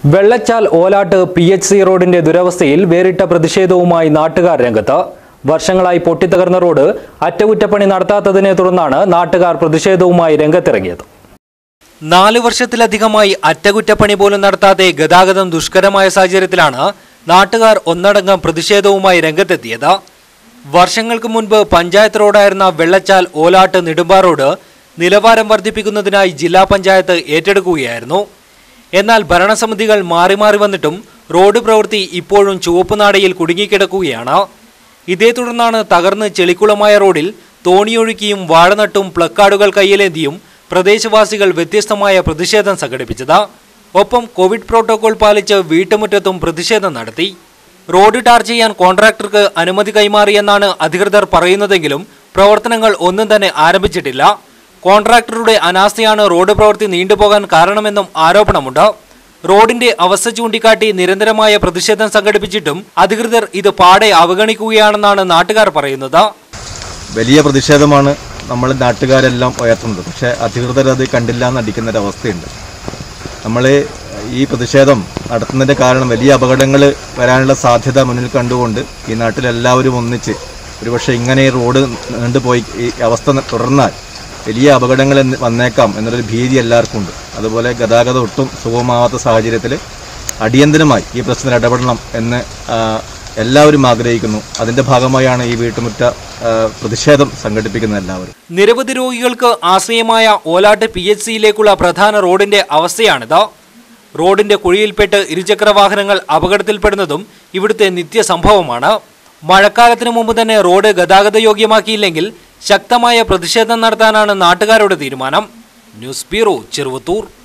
വെള്ളച്ചാൽ Olattu P H C റോഡിന്റെ ദുരവസ്ഥയിൽ വേറിട്ട പ്രതിഷേധവുമായി നാട്ടുകാർ രംഗത്ത് വർഷങ്ങളായി പൊട്ടിത്തകർന്ന റോഡ് അറ്റകുറ്റപ്പണി നടത്താത്തതിനെ തുടർന്നാണ് നാട്ടുകാർ പ്രതിഷേധവുമായി രംഗത്തിറങ്ങിയത് നാല് വർഷത്തിലധികമായി അറ്റകുറ്റപ്പണി പോലും നടത്താതെ ഗതാഗതം ദുഷ്കരമായ സാഹചര്യത്തിലാണ് നാട്ടുകാർ ഒന്നടങ്കം പ്രതിഷേധവുമായി രംഗത്തെത്തിയത് വർഷങ്ങൾക്ക് മുൻപ് പഞ്ചായത്ത് റോഡായിരുന്ന വെള്ളച്ചാൽ ഓലാട്ട് നെടുമ്പാ റോഡ് നിലവാരം വർദ്ധിപ്പിക്കുന്നതിനായി ജില്ലാ പഞ്ചായത്ത് ഏറ്റെടുക്കുകയായിരുന്നു എന്നാൽ ഭരണസമിതികൾ മാറി മാറി വന്നിട്ടും റോഡ് പ്രവൃത്തി ഇപ്പോഴും ചുവപ്പുനാടയിൽ കുടുങ്ങിക്കിടക്കുകയാണ് ഇതേ തുടർന്നാണ് തകർന്ന് ചെളിക്കുളമായ റോഡിൽ തോണിയൊഴുക്കിയും വാഴനട്ടും പ്ലക്കാർഡുകൾ കയ്യിലേന്തിയും പ്രദേശവാസികൾ വ്യത്യസ്തമായ പ്രതിഷേധം സംഘടിപ്പിച്ചത് ഒപ്പം കോവിഡ് പ്രോട്ടോകോൾ പാലിച്ച് വീട്ടുമുറ്റത്തും പ്രതിഷേധം നടത്തി റോഡ് ടാർ ചെയ്യാൻ കോൺട്രാക്ടർക്ക് അനുമതി കൈമാറിയെന്നാണ് അധികൃതർ പറയുന്നതെങ്കിലും പ്രവർത്തനങ്ങൾ ഒന്നും തന്നെ ആരംഭിച്ചിട്ടില്ല കോൺട്രാക്ടറുടെ അനാസ്ഥയാണ് റോഡ് പ്രവൃത്തി നീണ്ടുപോകാൻ കാരണമെന്നും ആരോപണമുണ്ട് റോഡിന്റെ അവസ്ഥ ചൂണ്ടിക്കാട്ടി നിരന്തരമായ പ്രതിഷേധം സംഘടിപ്പിച്ചിട്ടും അധികൃതർ ഇത് പാടെ അവഗണിക്കുകയാണെന്നാണ് നാട്ടുകാർ പറയുന്നത് വലിയ പ്രതിഷേധമാണ് നമ്മൾ നാട്ടുകാരെല്ലാം ഉയർത്തുന്നത് പക്ഷേ അധികൃതർ അത് കണ്ടില്ല എന്ന് അടിക്കുന്ന ഒരു അവസ്ഥയുണ്ട് നമ്മൾ ഈ പ്രതിഷേധം നടത്തുന്നതിൻ്റെ കാരണം വലിയ അപകടങ്ങൾ വരാനുള്ള സാധ്യത മുന്നിൽ കണ്ടുകൊണ്ട് ഈ നാട്ടിലെല്ലാവരും ഒന്നിച്ച് ഒരുപക്ഷെ ഇങ്ങനെ ഈ റോഡ് നീണ്ടുപോയി ഈ അവസ്ഥ തുടർന്നാൽ വലിയ അപകടങ്ങൾ എന്ന് വന്നേക്കാം എന്നൊരു ഭീതി എല്ലാവർക്കും ഉണ്ട് അതുപോലെ ഗതാഗതം ഒട്ടും സുഗമമാവാത്ത സാഹചര്യത്തിൽ അടിയന്തരമായി ഈ പ്രശ്നത്തിൽ ഇടപെടണം എന്ന് ആ, എല്ലാവരും ആഗ്രഹിക്കുന്നു അതിൻ്റെ ഭാഗമായാണ് ഈ വീട്ടുമുറ്റ ആ, പ്രതിഷേധം സംഘടിപ്പിക്കുന്നത് എല്ലാവരും നിരവധി രോഗികൾക്ക് ആശ്രയമായ ഓലാട്ട് പി എച്ച് സിയിലേക്കുള്ള പ്രധാന റോഡിന്റെ അവസ്ഥയാണിത് റോഡിന്റെ കുഴിയിൽപ്പെട്ട് ഇരുചക്ര വാഹനങ്ങൾ അപകടത്തിൽപ്പെടുന്നതും ഇവിടുത്തെ നിത്യസംഭവമാണ് മഴക്കാലത്തിന് മുമ്പ് തന്നെ റോഡ് ഗതാഗത യോഗ്യമാക്കിയില്ലെങ്കിൽ ശക്തമായ പ്രതിഷേധം നടത്താനാണ് നാട്ടുകാരുടെ തീരുമാനം ന്യൂസ് ബ്യൂറോ ചെറുവത്തൂർ